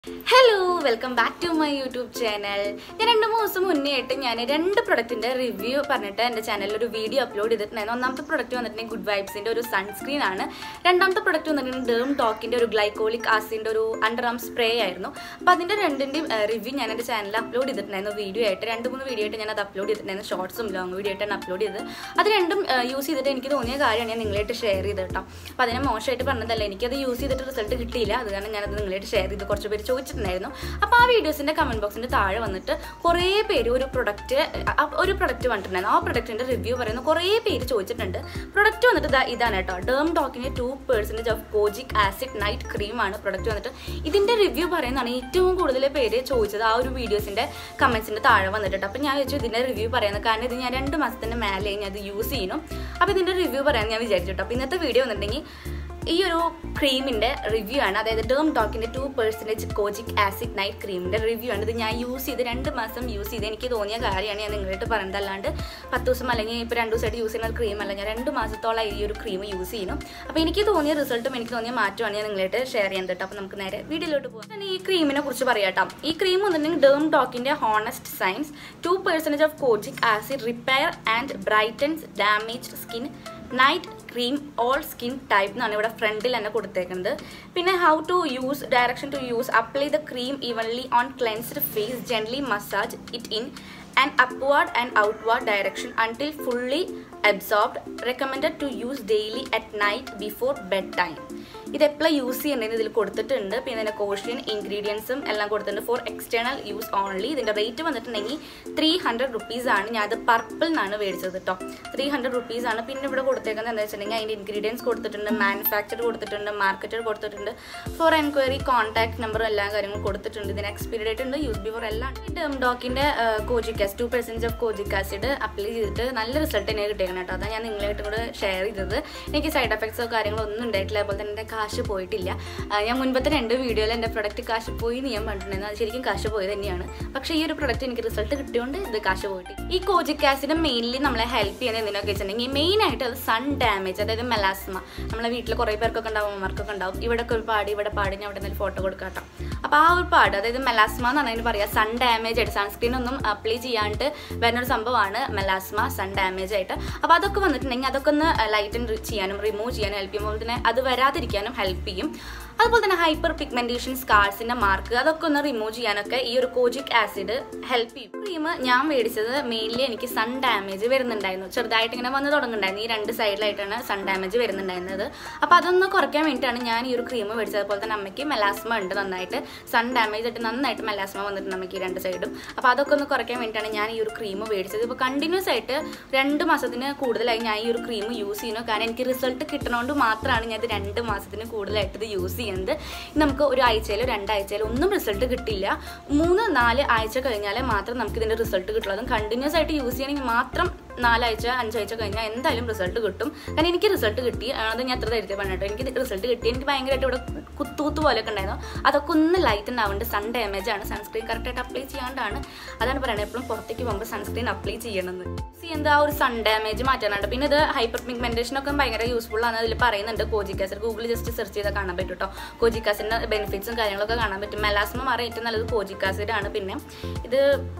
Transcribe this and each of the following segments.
hello welcome back to my YouTube channel ഞാൻ രണ്ട് മൂന്ന് ദിവസം മുന്നേ ആയിട്ട് ഞാൻ രണ്ട് പ്രൊഡക്റ്റിന്റെ റിവ്യൂ പറഞ്ഞിട്ട് എൻ്റെ ചാനലിൽ ഒരു വീഡിയോ അപ്ലോഡ് ചെയ്തിട്ടുണ്ടായിരുന്നു ഒന്നാമത്തെ പ്രൊഡക്റ്റ് വന്നിട്ടുണ്ടെങ്കിൽ ഗുഡ് വൈബ്സിന്റെ ഒരു സൺസ്ക്രീൻ ആണ് രണ്ടാമത്തെ പ്രൊഡക്റ്റ് വന്നിട്ടുണ്ടെങ്കിൽ ഡേം ടോക്കിന്റെ ഒരു ഗ്ലൈക്കോളിക് ആസിഡിന്റെ ഒരു അണ്ടർ ആം സ്പ്രേ ആയിരുന്നു അപ്പോൾ അതിന്റെ രണ്ടിന്റെയും റിവ്യൂ ഞാൻ എൻ്റെ ചാനലിൽ അപ്ലോഡ് ചെയ്തിട്ടുണ്ടായിരുന്നു വീഡിയോ ആയിട്ട് രണ്ട് മൂന്ന് വീഡിയോ ആയിട്ട് ഞാൻ അത് അപ്ലോഡ് ചെയ്തിട്ടുണ്ടായിരുന്നു ഷോർട്സും ലോങ് വീഡിയോ ആയിട്ടാണ് അപ്ലോഡ് ചെയ്തത് അത് രണ്ടും യൂസ് ചെയ്തിട്ട് എനിക്ക് തോന്നിയ കാര്യമാണ് ഞാൻ നിങ്ങളായിട്ട് ഷെയർ ചെയ്തത് കേട്ടോ അപ്പോൾ അതിനെ മോശമായിട്ട് പറഞ്ഞതല്ല എനിക്കത് യൂസ് ചെയ്തിട്ട് റിസൾട്ട് കിട്ടിയില്ല അത് കാരണം ഞാനത് നിങ്ങളായിട്ട് ഷെയർ ചെയ്ത് കുറച്ച് പേര് ചോദിച്ചിട്ടുണ്ടായിരുന്നു അപ്പോൾ ആ വീഡിയോസിന്റെ കമന്റ് ബോക്സിന്റെ താഴെ വന്നിട്ട് കുറേ പേര് ഒരു പ്രൊഡക്റ്റ് ഒരു പ്രൊഡക്റ്റ് വന്നിട്ടുണ്ടായിരുന്നു ആ പ്രൊഡക്റ്റിന്റെ റിവ്യൂ പറയുന്ന കുറേ പേര് ചോദിച്ചിട്ടുണ്ട് പ്രൊഡക്റ്റ് വന്നിട്ട് ഇതാ ഇതാണ് കേട്ടോ ഡേം ടോക്കിന്റെ two percentage of kojic acid night ക്രീമാണ് പ്രൊഡക്റ്റ് വന്നിട്ട് ഇതിന്റെ റിവ്യൂ പറയുന്നതാണ് ഏറ്റവും കൂടുതൽ പേര് ചോദിച്ചത് ആ ഒരു വീഡിയോസിന്റെ കമന്റ്സിന്റെ താഴെ വന്നിട്ടുണ്ട് അപ്പോൾ ഞാൻ വെച്ചു ഇതിന്റെ റിവ്യൂ പറയുന്നത് കാരണം ഇത് ഞാൻ രണ്ട് മാസത്തിന്റെ മേലെ ഞാൻ അത് യൂസ് ചെയ്യുന്നു അപ്പോൾ ഇതിന്റെ റിവ്യൂ പറയാൻ ഞാൻ വിചാരിച്ചു കേട്ടോ അപ്പോൾ ഇന്നത്തെ വീഡിയോ വന്നിട്ടുണ്ടെങ്കിൽ ഈ ഒരു ക്രീമിന്റെ റിവ്യൂ ആണ് അതായത് ഡേം ടോക്കിന്റെ two percentage kojic acid night ക്രീമിന്റെ റിവ്യൂ ആണ് ഇത് ഞാൻ യൂസ് ചെയ്ത് രണ്ട് മാസം യൂസ് ചെയ്ത് എനിക്ക് തോന്നിയ കാര്യമാണ് ഞാൻ നിങ്ങളായിട്ട് പറയുന്നത് അല്ലാണ്ട് പത്ത് ദിവസം അല്ലെങ്കിൽ ഇപ്പോൾ രണ്ട് ദിവസമായിട്ട് യൂസ് ചെയ്യുന്ന ക്രീം അല്ല ഞാൻ രണ്ട് മാസത്തോളം ഈ ഒരു ക്രീം യൂസ് ചെയ്യുന്നു അപ്പോൾ എനിക്ക് തോന്നിയ റിസൾട്ടും എനിക്ക് തോന്നിയ മാറ്റമാണ് ഞാൻ നിങ്ങളായിട്ട് ഷെയർ ചെയ്യുന്നത് കേട്ടോ അപ്പോൾ നമുക്ക് നേരെ വീഡിയോയിലോട്ട് പോകാം ഞാൻ ഈ ക്രീമിനെ കുറിച്ച് പറയാട്ടോ ഈ ക്രീം വന്നിട്ടുണ്ടെങ്കിൽ ഡേം ടോക്കിന്റെ honest science two percentage of kojic acid repair and brightens damage skin night cream all skin type എന്നാണ് ഇവിടെ ഫ്രണ്ടിൽ തന്നെ കൊടുത്തേക്കുന്നത് പിന്നെ how to use direction to use apply the cream evenly on cleansed face gently massage it in and upward and outward direction until fully absorbed recommended to use daily at night before bed time ഇത് എപ്പോഴും use ചെയ്യേണ്ടത് ഇതിൽ കൊടുത്തിട്ടുണ്ട് പിന്നെ ഇതിൻ്റെ quotient ഇൻഗ്രീഡിയൻസും എല്ലാം കൊടുത്തിട്ടുണ്ട് ഫോർ എക്സ്റ്റേണൽ യൂസ് ഓൺലി ഇതിൻ്റെ റേറ്റ് വന്നിട്ടുണ്ടെങ്കിൽ ത്രീ ഹൺഡ്രഡ് റുപ്പീസ് ആണ് ഞാൻ അത് പർപ്പിൾ നിന്നാണ് മേടിച്ചത് കേട്ടോ ത്രീ ഹൺഡ്രഡ് റുപ്പീസ് ആണ് പിന്നെ ഇവിടെ കൊടുത്തേക്കുന്നത് എന്താ വെച്ചിട്ടുണ്ടെങ്കിൽ അതിൻ്റെ ഇൻഗ്രീഡിയൻസ് കൊടുത്തിട്ടുണ്ട് മാനുഫാക്ചർ കൊടുത്തിട്ടുണ്ട് മാർക്കറ്റർ കൊടുത്തിട്ടുണ്ട് ഫോർ എൻക്വയറി കോൺടാക്ട് നമ്പറും എല്ലാ കാര്യങ്ങളും കൊടുത്തിട്ടുണ്ട് ഇതിന് എക്സ്പയറി ഡേറ്റ് ഉണ്ട് യൂസ് ബിഫോർ എല്ലാം ഡെം ഡോക്കിൻ്റെ kojic acid two percentage of kojic acid apply ചെയ്തിട്ട് നല്ല റിസൾട്ട് തന്നെ കിട്ടിയേക്കണം കേട്ടോ അതാണ് ഞാൻ നിങ്ങളായിട്ടും കൂടെ ഷെയർ ചെയ്തത് എനിക്ക് സൈഡ് എഫക്ട്സോ കാര്യങ്ങളോ ഒന്നും ഉണ്ടായിട്ടില്ല അതുപോലെ തന്നെ എൻ്റെ കാശ് പോയിട്ടില്ല ആ, ഞാൻ മുൻപത്തെ രണ്ട് വീഡിയോയിൽ എൻ്റെ പ്രൊഡക്റ്റ് കാശ് പോയി എന്ന് ഞാൻ പറഞ്ഞിട്ടുണ്ടായിരുന്നു അത് ശരിക്കും കാശ് പോയത് തന്നെയാണ് പക്ഷേ ഈ ഒരു പ്രൊഡക്റ്റ് എനിക്ക് റിസൾട്ട് കിട്ടിയോണ്ട് ഇത് കാശ് പോയിട്ട് ഈ കോജിക് ആസിഡ് മെയിൻലി നമ്മളെ ഹെൽപ്പ് ചെയ്യുന്നത് എന്തിനൊക്കെ വെച്ചിട്ടുണ്ടെങ്കിൽ മെയിൻ ആയിട്ട് അത് സൺ ഡാമേജ് അതായത് മെലാസ്മ നമ്മളെ വീട്ടിൽ കുറേ പേർക്കൊക്കെ ഉണ്ടാവും അമ്മമാർക്കൊക്കെ ഉണ്ടാവും ഇവിടെയൊക്കെ ഒരു പാട് ഇവിടെ പാട് ഞാൻ അവിടെ നിന്ന് ഫോട്ടോ കൊടുക്കാട്ടോ അപ്പോൾ ആ ഒരു പാട് അതായത് മെലാസ്മ എന്നാണ് അതിന് പറയുക സൺ ഡാമേജ് ആയിട്ട് സൺസ്ക്രീൻ ഒന്നും അപ്ലൈ ചെയ്യാണ്ട് വരുന്നൊരു സംഭവമാണ് മെലാസ്മ സൺ ഡാമേജ് ആയിട്ട് അപ്പോൾ അതൊക്കെ വന്നിട്ടുണ്ടെങ്കിൽ അതൊക്കെ ഒന്ന് ലൈറ്റൻ ചെയ്യാനും റിമൂവ് ചെയ്യാനും ഹെൽപ്പ് ചെയ്യുമ്പോൾ തന്നെ അത് വരാതിരിക്കാനും ഹെൽപ്പ് ചെയ്യും അതുപോലെ തന്നെ ഹൈപ്പർ പിഗ്മെന്റേഷൻ സ്കാർസിന്റെ മാർക്ക് അതൊക്കെ ഒന്ന് റിമൂവ് ചെയ്യാനൊക്കെ ഈ ഒരു കോജിക് ആസിഡ് ഹെൽപ്പ് ചെയ്യും ക്രീം ഞാൻ മേടിച്ചത് മെയിൻലി എനിക്ക് സൺ ഡാമേജ് വരുന്നുണ്ടായിരുന്നു ചെറുതായിട്ട് ഇങ്ങനെ വന്ന് തുടങ്ങുന്നുണ്ടായിരുന്നു ഈ രണ്ട് സൈഡിലായിട്ടാണ് സൺ ഡാമേജ് വരുന്നുണ്ടായിരുന്നത് അപ്പോൾ അതൊന്ന് കുറയ്ക്കാൻ വേണ്ടിയിട്ടാണ് ഞാൻ ഈ ഒരു ക്രീം മേടിച്ചത് അതുപോലെ തന്നെ അമ്മയ്ക്ക് മെലാസ്മ ഉണ്ട് നന്നായിട്ട് സൺ ഡാമേജ് ആയിട്ട് നന്നായിട്ട് മെലാസ്മ വന്നിട്ടുണ്ട് നമുക്ക് ഈ രണ്ട് സൈഡും അപ്പോൾ അതൊക്കെ ഒന്ന് കുറയ്ക്കാൻ വേണ്ടിയിട്ടാണ് ഞാൻ ഈ ഒരു ക്രീം മേടിച്ചത് ഇപ്പോൾ കണ്ടിന്യൂസ് ആയിട്ട് രണ്ട് മാസത്തിന് കൂടുതലായി ഞാൻ ഈ ഒരു ക്രീം യൂസ് ചെയ്യുന്നു കാരണം എനിക്ക് റിസൾട്ട് കിട്ടണോണ്ട് മാത്രമാണ് ഞാൻ ഇത് രണ്ട് മാസത്തിന് കൂടുതലായിട്ട് ഇത് യൂസ് ചെയ്യുന്നത് നമുക്ക് ഒരു ആഴ്ചയിലോ രണ്ടാഴ്ചയിലോ ഒന്നും റിസൾട്ട് കിട്ടില്ല മൂന്ന് നാല് ആഴ്ച കഴിഞ്ഞാലേ മാത്രം നമുക്ക് ഇതിൻ്റെ റിസൾട്ട് കിട്ടുള്ളൂ അതും കണ്ടിന്യൂസ് ആയിട്ട് യൂസ് ചെയ്യണമെങ്കിൽ മാത്രം നാലാഴ്ച അഞ്ചാഴ്ച കഴിഞ്ഞാൽ എന്തായാലും റിസൾട്ട് കിട്ടും കാരണം എനിക്ക് റിസൾട്ട് കിട്ടി അത് ഞാൻ എത്ര ധൈര്യത്തിൽ പറഞ്ഞിട്ടോ എനിക്ക് റിസൾട്ട് കിട്ടി എനിക്ക് ഭയങ്കരമായിട്ട് ഇവിടെ കുത്തൂത്ത് പോലെയൊക്കെ ഉണ്ടായിരുന്നു അതൊക്കെ ഒന്ന് ലൈറ്റ് ഉണ്ടാവുന്നുണ്ട് സൺ ഡാമേജ് ആണ് സൺസ്ക്രീൻ കറക്റ്റായിട്ട് അപ്ലൈ ചെയ്യാണ്ടാണ് അതാണ് പറയുന്നത് എപ്പോഴും പുറത്തേക്ക് പോകുമ്പോൾ സൺസ്ക്രീൻ അപ്ലൈ ചെയ്യണമെന്ന് സി എന്താ ഒരു സൺ ഡാമേജ് മാറ്റാനുണ്ട് പിന്നെ ഇത് ഹൈപ്പർ പിഗ്മെന്റേഷൻ ഒക്കെ ഭയങ്കര യൂസ്ഫുൾ ആണ് അതിൽ പറയുന്നുണ്ട് kojic acid Google just search ചെയ്താൽ കാണാൻ പറ്റും കേട്ടോ കോജിക് ആസിഡിന്റെ ബെനിഫിറ്റ്സും കാര്യങ്ങളൊക്കെ കാണാൻ പറ്റും മെലാസ്മ മാറി ഏറ്റവും നല്ലത് കോജിക് ആസിഡ് ആണ് പിന്നെ ഇത്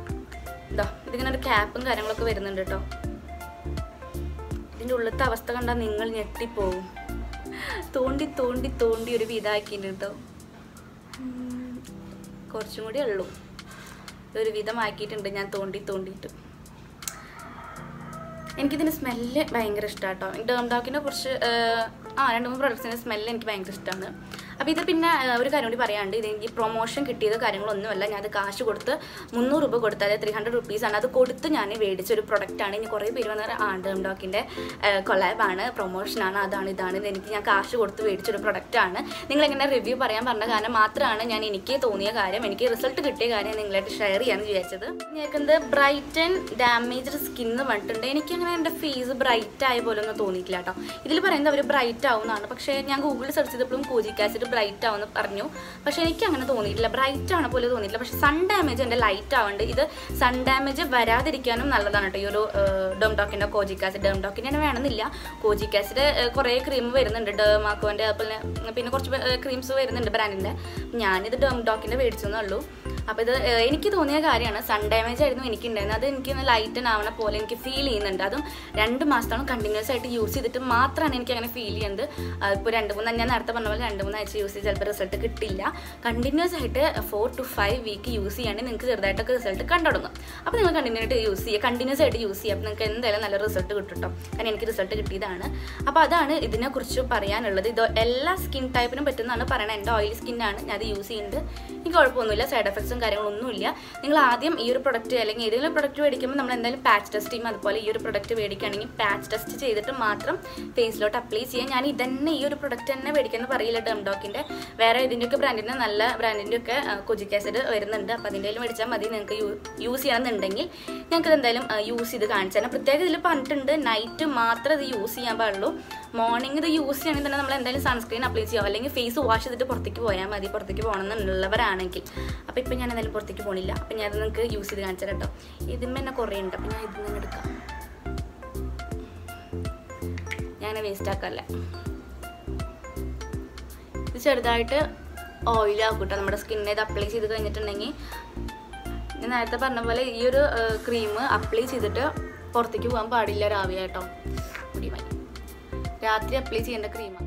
ഇതാ ഇതിങ്ങനെ ഒരു ക്യാപ്പും കാര്യങ്ങളൊക്കെ വരുന്നുണ്ട് കേട്ടോ ഇതിൻ്റെ ഉള്ളിലത്തെ അവസ്ഥ കണ്ടാൽ നിങ്ങൾ ഞെട്ടിപ്പോവും തോണ്ടി തോണ്ടി തോണ്ടി ഒരു വിധാക്കിയിട്ടുണ്ട് കേട്ടോ ഉം, കുറച്ചും കൂടി ഉള്ളൂ ഒരു വിധമാക്കിയിട്ടുണ്ട് ഞാൻ തോണ്ടി തോണ്ടിയിട്ട് എനിക്കിതിൻ്റെ സ്മെല്ല് ഭയങ്കര ഇഷ്ടമാണ് കേട്ടോ ഡേം ഡോക്കിനെ കുറിച്ച് ആ രണ്ട് മൂന്ന് പ്രൊഡക്ട്സിൻ്റെ സ്മെല്ല് എനിക്ക് ഭയങ്കര ഇഷ്ടമാണ് അപ്പോൾ ഇത് പിന്നെ ആ, ഒരു കാര്യം കൂടി പറയാണ്ട് ഇത് എനിക്ക് പ്രൊമോഷൻ കിട്ടിയത് കാര്യങ്ങളൊന്നുമല്ല ഞാൻ അത് കാശ് കൊടുത്ത് മുന്നൂറ് രൂപ കൊടുത്ത് അതായത് ത്രീ ഹൺഡ്രഡ് റുപ്പീസാണ് അത് കൊടുത്ത് ഞാൻ മേടിച്ച ഒരു പ്രൊഡക്റ്റാണ് ഇനി കുറേ പേര് വന്ന ആ ഡേം ഡോക്കിൻ്റെ കൊളാബാണ് പ്രൊമോഷനാണ് അതാണ് ഇതാണ് ഇത് എനിക്ക് ഞാൻ കാശ് കൊടുത്ത് മേടിച്ചൊരു പ്രൊഡക്റ്റാണ് നിങ്ങൾ എങ്ങനെ റിവ്യൂ പറയാൻ പറഞ്ഞ കാരണം മാത്രമാണ് ഞാൻ എനിക്ക് തോന്നിയ കാര്യം എനിക്ക് റിസൾട്ട് കിട്ടിയ കാര്യം നിങ്ങളായിട്ട് ഷെയർ ചെയ്യാമെന്ന് വിചാരിച്ചത് ഞങ്ങൾക്ക് ബ്രൈറ്റൻ ഡാമേജ്ഡ് സ്കിൻ എന്ന് പറഞ്ഞിട്ടുണ്ട് എനിക്കങ്ങനെ എൻ്റെ ഫേസ് ബ്രൈറ്റ് ആയ പോലെ ഒന്നും തോന്നിയിട്ടില്ല കേട്ടോ ഇതിൽ പറയുന്നത് അവർ ബ്രൈറ്റ് ആവുന്നതാണ് പക്ഷേ ഞാൻ ഗൂഗിളിൽ സെർച്ച് ചെയ്തപ്പോഴും കോജിക് ആസിഡ് ബ്രൈറ്റ് ആവുമെന്ന് പറഞ്ഞു പക്ഷേ എനിക്ക് അങ്ങനെ തോന്നിയിട്ടില്ല ബ്രൈറ്റ് ആണ് പോലെ തോന്നിയിട്ടില്ല പക്ഷേ സൺ ഡാമേജ് എൻ്റെ ലൈറ്റ് ആവുന്നുണ്ട് ഇത് സൺ ഡാമേജ് വരാതിരിക്കാനും നല്ലതാണ് കേട്ടോ ഈ ഒരു ഡെംഡോക്കിൻ്റെ കോജിക് ആസിഡ് ഡെംഡോക്കിൻ്റെ തന്നെ വേണമെന്നില്ല കോജിക് ആസിഡ് കുറേ ക്രീം വരുന്നുണ്ട് ഡെർമാക്കോൻ്റെ പിന്നെ പിന്നെ കുറച്ച് ക്രീംസ് വരുന്നുണ്ട് ബ്രാൻഡിൻ്റെ ഞാനിത് ഡെംഡോക്കിൻ്റെ മേടിച്ചെന്നേ ഉള്ളൂ അപ്പോൾ ഇത് ഏഹ്, എനിക്ക് തോന്നിയ കാര്യമാണ് സൺ ഡാമേജ് ആയിരുന്നു എനിക്ക് ഉണ്ടായിരുന്നത് അത് എനിക്ക് ലൈറ്റൻ ആവണ പോലെ എനിക്ക് ഫീൽ ചെയ്യുന്നുണ്ട് അതും രണ്ട് മാസത്തോളം കണ്ടിന്യൂസ് ആയിട്ട് യൂസ് ചെയ്തിട്ട് മാത്രമാണ് എനിക്ക് അങ്ങനെ ഫീൽ ചെയ്യുന്നത് ഇപ്പോൾ രണ്ട് മൂന്ന് ഞാൻ നേരത്തെ പറഞ്ഞ പോലെ രണ്ട് മൂന്ന് ആഴ്ച യൂസ് ചെയ്ത് ചിലപ്പോൾ റിസൾട്ട് കിട്ടില്ല കണ്ടിന്യൂസ് ആയിട്ട് four to five week use ചെയ്യുകയാണെങ്കിൽ നിങ്ങൾക്ക് ചെറുതായിട്ടൊക്കെ റിസൾട്ട് കണ്ടു തുടങ്ങും അപ്പോൾ നിങ്ങൾ കണ്ടിന്യൂ ആയിട്ട് യൂസ് ചെയ്യുക കണ്ടിന്യൂസ് ആയിട്ട് യൂസ് ചെയ്യുക അപ്പോൾ നിങ്ങൾക്ക് എന്തായാലും നല്ല റിസൾട്ട് കിട്ടും കേട്ടോ കാരണം എനിക്ക് റിസൾട്ട് കിട്ടിയതാണ് അപ്പോൾ അതാണ് ഇതിനെക്കുറിച്ച് പറയാനുള്ളത് ഇത് എല്ലാ സ്കിൻ ടൈപ്പിനും പറ്റുന്നതാണ് പറയണത് എൻ്റെ ഓയിൽ സ്കിന്നാണ് ഞാൻ അത് യൂസ് ചെയ്യുന്നുണ്ട് എനിക്ക് കുഴപ്പമൊന്നുമില്ല സൈഡ് എഫക്ട്സും കാര്യങ്ങളൊന്നുമില്ല നിങ്ങൾ ആദ്യം ഈ ഒരു പ്രൊഡക്റ്റ് അല്ലെങ്കിൽ ഏതെങ്കിലും പ്രൊഡക്റ്റ് മേടിക്കുമ്പോൾ നമ്മൾ എന്തായാലും പാച്ച് ടെസ്റ്റ് ചെയ്യും അതുപോലെ ഈ ഒരു പ്രൊഡക്റ്റ് മേടിക്കുകയാണെങ്കിൽ പാച്ച് ടെസ്റ്റ് ചെയ്തിട്ട് മാത്രം ഫേസിലോട്ട് അപ്ലൈ ചെയ്യാം ഞാൻ ഇതന്നെ ഈ ഒരു പ്രൊഡക്റ്റ് തന്നെ മേടിക്കുന്നത് പറയില്ല ഡെംഡോക്കിൻ്റെ വേറെ ഇതിൻ്റെയൊക്കെ ബ്രാൻഡിൻ്റെ നല്ല ബ്രാൻഡിൻ്റെ ഒക്കെ കൊജിക് ആസിഡ് വരുന്നുണ്ട് അപ്പോൾ അതിൻ്റെ മേടിച്ചാൽ മതി നിങ്ങൾക്ക് യൂസ് ചെയ്യണമെന്നുണ്ടെങ്കിൽ ഞങ്ങൾക്ക് എന്തായാലും യൂസ് ചെയ്ത് കാണിച്ചു തരാം പ്രത്യേകം ഇതിൽ പറഞ്ഞിട്ടുണ്ട് നൈറ്റ് മാത്രമേ ഇത് യൂസ് ചെയ്യാൻ പാടുള്ളൂ മോർണിംഗ് ഇത് യൂസ് ചെയ്യണമെങ്കിൽ തന്നെ നമ്മൾ എന്തായാലും സൺസ്ക്രീൻ അപ്ലൈ ചെയ്യുക അല്ലെങ്കിൽ ഫേസ് വാഷ് ചെയ്തിട്ട് പുറത്തേക്ക് പോയാൽ മതി പുറത്തേക്ക് പോകണം എന്നുള്ളവരാണെങ്കിൽ അപ്പോൾ ഇപ്പം ഞാൻ എന്തായാലും പുറത്തേക്ക് പോകണില്ല അപ്പം ഞാൻ നിങ്ങൾക്ക് യൂസ് ചെയ്ത് കാണിച്ചു തരാം കേട്ടോ ഇതിന്മേ തന്നെ കുറേ ഉണ്ട് അപ്പം ഞാൻ ഇതിൽ നിന്ന് എടുക്കാം ഞാൻ വേസ്റ്റ് ആക്കല്ല ഇത് ചെറുതായിട്ട് ഓയിലാക്കും കേട്ടോ നമ്മുടെ സ്കിന്നിൽ ഇത് അപ്ലൈ ചെയ്ത് കഴിഞ്ഞിട്ടുണ്ടെങ്കിൽ ഞാൻ നേരത്തെ പറഞ്ഞ പോലെ ഈ ഒരു ക്രീം അപ്ലൈ ചെയ്തിട്ട് പുറത്തേക്ക് പോകാൻ പാടില്ല രാവിലെ കേട്ടോ മുടി മതി രാത്രി അപ്ലൈ ചെയ്യേണ്ട ക്രീമാണ്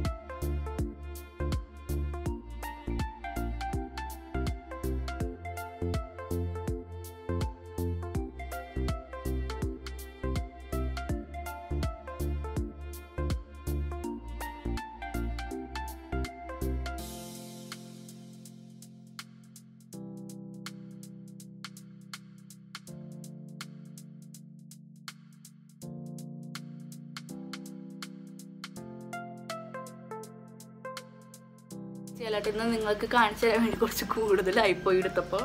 ചിലട്ട് ഇന്ന് നിങ്ങൾക്ക് കാണിച്ചു തരാൻ വേണ്ടി കുറച്ച് കൂടുതലായി പോയി എടുത്തപ്പോൾ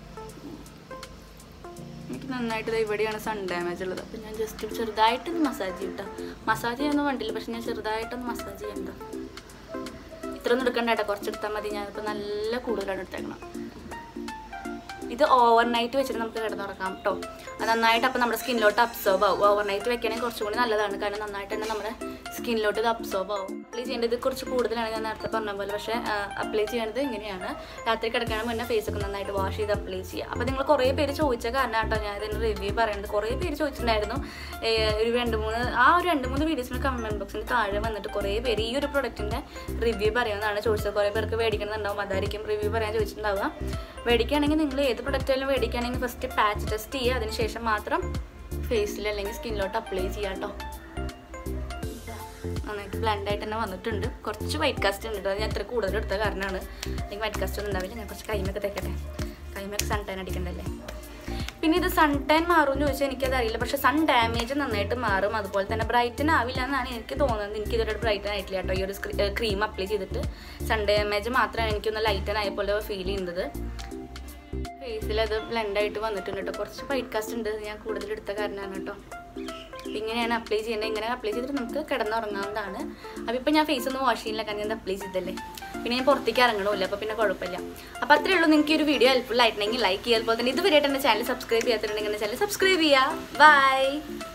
എനിക്ക് നന്നായിട്ട് ദേ ഇവിടെയാണ് സൺ ഡാമേജ് ഉള്ളത് അപ്പം ഞാൻ ജസ്റ്റ് ചെറുതായിട്ടൊന്ന് മസാജ് ചെയ്യും കേട്ടോ മസാജ് ചെയ്യാനൊന്നും വേണ്ടില്ല പക്ഷെ ഞാൻ ചെറുതായിട്ടൊന്ന് മസാജ് ചെയ്യണ്ട ഇത്രയൊന്നും എടുക്കണ്ട കേട്ടോ കുറച്ചെടുത്താൽ മതി ഞാനിപ്പോൾ നല്ല കൂടുതലാണ് എടുത്തേക്കണം ഇത് ഓവർ നൈറ്റ് വെച്ചിട്ട് നമുക്ക് കിടന്നുറക്കാം കേട്ടോ അത് നന്നായിട്ട് അപ്പോൾ നമ്മുടെ സ്കിന്നിലോട്ട് അബ്സോർബ് ആവും ഓവർ നൈറ്റ് വെക്കുകയാണെങ്കിൽ കുറച്ചും കൂടി നല്ലതാണ് കാരണം നന്നായിട്ട് തന്നെ നമ്മുടെ സ്കിന്നിലോട്ട് ഇത് അബ്സോർബ് ആവും അപ്ലൈ ചെയ്യേണ്ടത് കുറച്ച് കൂടുതലാണ് ഞാൻ നേരത്തെ പറഞ്ഞ പോലെ പക്ഷേ അപ്ലൈ ചെയ്യേണ്ടത് ഇങ്ങനെയാണ് രാത്രി കിടക്കാൻ മുന്നേ ഫേസ് ഒക്കെ നന്നായിട്ട് വാഷ് ചെയ്ത് അപ്ലൈ ചെയ്യുക അപ്പോൾ നിങ്ങൾ കുറേ പേര് ചോദിച്ച കാരണം കേട്ടോ ഞാൻ ഇതിന് റിവ്യൂ പറയുന്നത് കുറേ പേര് ചോദിച്ചിട്ടുണ്ടായിരുന്നു ഏർ ഒരു രണ്ട് മൂന്ന് ആ ഒരു രണ്ട് മൂന്ന് വീഡിയോസിന് കമൻറ്റ് ബോക്സിന് താഴെ വന്നിട്ട് കുറേ പേര് ഈ ഒരു പ്രൊഡക്റ്റിൻ്റെ റിവ്യൂ പറയുന്നതാണ് ചോദിച്ചത് കുറേ പേർക്ക് മേടിക്കണമെന്നുണ്ടാവും അതായിരിക്കും റിവ്യൂ പറയാൻ ചോദിച്ചിട്ടുണ്ടാവുക മേടിക്കുകയാണെങ്കിൽ നിങ്ങൾ ഏത് പ്രൊഡക്റ്റ് ആയാലും മേടിക്കുകയാണെങ്കിൽ ഫസ്റ്റ് പാച്ച് ടെസ്റ്റ് ചെയ്യുക അതിനുശേഷം മാത്രം ഫേസിൽ അല്ലെങ്കിൽ സ്കിന്നിലോട്ട് അപ്ലൈ ചെയ്യാം കേട്ടോ നന്നായിട്ട് ബ്ലൻഡ് ആയിട്ട് തന്നെ വന്നിട്ടുണ്ട് കുറച്ച് വൈറ്റ് കാസ്റ്റ് ഉണ്ട് കേട്ടോ അത് ഞാൻ എത്ര കൂടുതൽ എടുത്ത കാരണമാണ് എനിക്ക് വൈറ്റ് കാസ്റ്റ് ഒന്നും ഉണ്ടാവില്ല ഞാൻ കുറച്ച് കൈമൊക്കെ തേക്കട്ടെ കൈമൊക്കെ സൺ ടാൻ അടിക്കണ്ടല്ലേ പിന്നെ ഇത് സൺ ടാൻ മാറും എന്ന് ചോദിച്ചാൽ എനിക്കത് അറിയില്ല പക്ഷെ സൺ ഡാമേജ് നന്നായിട്ട് മാറും അതുപോലെ തന്നെ ബ്രൈറ്റൻ ആവില്ല എന്നാണ് എനിക്ക് തോന്നുന്നത് എനിക്ക് ഇതുവരെ ബ്രൈറ്റൻ ആയിട്ടില്ല കേട്ടോ ഈ ഒരു ക്രീം അപ്ലൈ ചെയ്തിട്ട് സൺ ഡാമേജ് മാത്രമാണ് എനിക്കൊന്ന് ലൈറ്റൻ ആയ പോലെ ഫീൽ ചെയ്യുന്നത് ഫേസിൽ അത് ബ്ലെൻഡായിട്ട് വന്നിട്ടുണ്ട് കേട്ടോ കുറച്ച് വൈറ്റ് കാസ്റ്റ് ഉണ്ട് ഇത് ഞാൻ കൂടുതൽ എടുത്ത കാരണമാണ് കേട്ടോ അപ്പം ഇങ്ങനെയാണ് അപ്ലൈ ചെയ്യേണ്ടത് ഇങ്ങനെ അപ്ലൈ ചെയ്തിട്ട് നമുക്ക് കിടന്നുറങ്ങാവുന്നതാണ് അപ്പോൾ ഇപ്പം ഞാൻ ഫേസ് ഒന്നും വാഷ് ചെയ്യില്ല കാരണം ഞാൻ അപ്ലൈ ചെയ്തല്ലേ പിന്നെ ഞാൻ പുറത്തേക്ക് ഇറങ്ങണമില്ല അപ്പോൾ പിന്നെ കുഴപ്പമില്ല അപ്പോൾ അത്രേ ഉള്ളൂ നിങ്ങൾക്ക് ഈ ഒരു വീഡിയോ ഹെൽപ്ഫുൾ ആയിട്ടുണ്ടെങ്കിൽ ലൈക്ക് ചെയ്യുക അതുപോലെ തന്നെ ഇതുവരെയായിട്ട് എൻ്റെ ചാനൽ സബ്സ്ക്രൈബ് ചെയ്യാത്തിട്ടുണ്ടെങ്കിൽ എൻ്റെ ചാനൽ സബ്സ്ക്രൈബ് ചെയ്യുക ബൈ